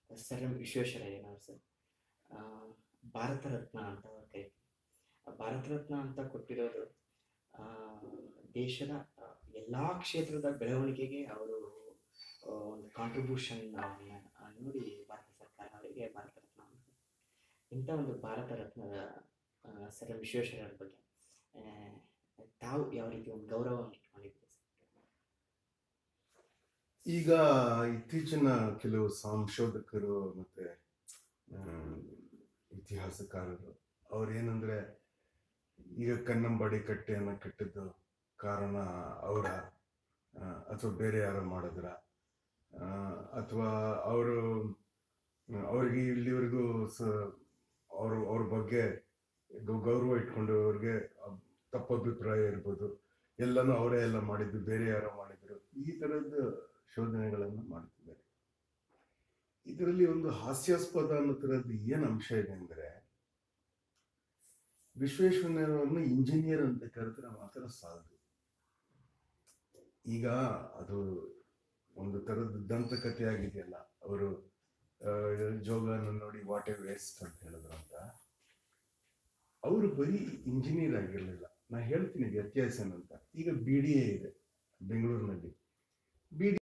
sir M ವಿಶ್ವೇಶ್ವರಯ್ಯನವರು sir ಆ, ಭಾರತ ರತ್ನ ಅಂತ ಅವ್ರ ಕೈ ಭಾರತ ರತ್ನ ಅಂತ ಕೊಟ್ಟಿರೋದು ಆ, ದೇಶದ ಎಲ್ಲ ಕ್ಷೇತ್ರದ ಬೆಳವಣಿಗೆಗೆ ಅವರು ಆ, ಒಂದು ಕಾಂಟ್ರಿಬ್ಯೂಷನ್ ನೋಡಿ ಭಾರತ ಸರ್ಕಾರ ಅವರಿಗೆ ಭಾರತ ರತ್ನ ಅಂತ ಇಂಥ ಒಂದು ಭಾರತ ರತ್ನದ ಆ, ಸರ್ ಎಂ ವಿಶ್ವೇಶ್ವರಯ್ಯನವ್ರ ಬಗ್ಗೆ ಆ, ತಾವು ಯಾವ ರೀತಿ ಒಂದು ಗೌರವವನ್ನು ಇಟ್ಕೊಂಡಿದ್ದೀರಿ ಸರ್ ಈಗ ಇತ್ತೀಚಿನ ಕೆಲವು ಸಂಶೋಧಕರು ಮತ್ತೆ ಆಮ್, ಇತಿಹಾಸಕಾರರು ಅವ್ರೇನಂದ್ರೆ ಈಗ ಕನ್ನಂಬಾಡಿ ಕಟ್ಟೆಯನ್ನು ಕಟ್ಟಿದ್ದು ಕಾರಣ ಅವರ ಅಥವಾ ಬೇರೆ ಯಾರೋ ಮಾಡಿದ್ರ ಅಥವಾ ಅವರು ಅವ್ರಿಗೆ ಇಲ್ಲಿವರೆಗೂ ಸ ಅವ್ರ ಅವ್ರ ಬಗ್ಗೆ ಗೌ- ಗೌರವ ಇಟ್ಕೊಂಡವ್ರಿಗೆ ತಪ್ಪು ಅಭಿಪ್ರಾಯ ಇರ್ಬೋದು ಎಲ್ಲನೂ ಅವರೇ ಎಲ್ಲ ಮಾಡಿದ್ದು ಬೇರೆ ಯಾರೋ ಮಾಡಿದ್ರು ಈ ಥರದ ಶೋಧನೆಗಳನ್ನು ಮಾಡ್ತಿದ್ದಾರೆ ಇದರಲ್ಲಿ ಒಂದು ಹಾಸ್ಯಾಸ್ಪದ ಅನ್ನೋ ಥರದ್ದು ಏನು ಅಂಶ ಇದೆ ಅಂದರೆ ವಿಶ್ವೇಶ್ವರಯ್ಯನವರನ್ನು ಇಂಜಿನಿಯರ್ ಅಂತ ಕರೆದ್ರೆ ಮಾತ್ರ ಸಾಲದು ಈಗ ಅದು ಒಂದು ಥರದ ದಂತಕಥೆ ಆಗಿದೆಯಲ್ಲ ಅವರು ಜೋಗನ ನೋಡಿ ವಾಟ್ ಎ ವೇಸ್ಟ್ ಅಂತ ಹೇಳಿದ್ರು ಅಂತ ಅವರು ಬರೀ ಇಂಜಿನಿಯರ್ ಆಗಿರಲಿಲ್ಲ ನಾ ಹೇಳ್ತೀನಿ ವ್ಯತ್ಯಾಸ ಏನಂತ ಈಗ ಬಿ ಡಿ ಎ ಇದೆ ಬೆಂಗಳೂರಿನಲ್ಲಿ ಬಿ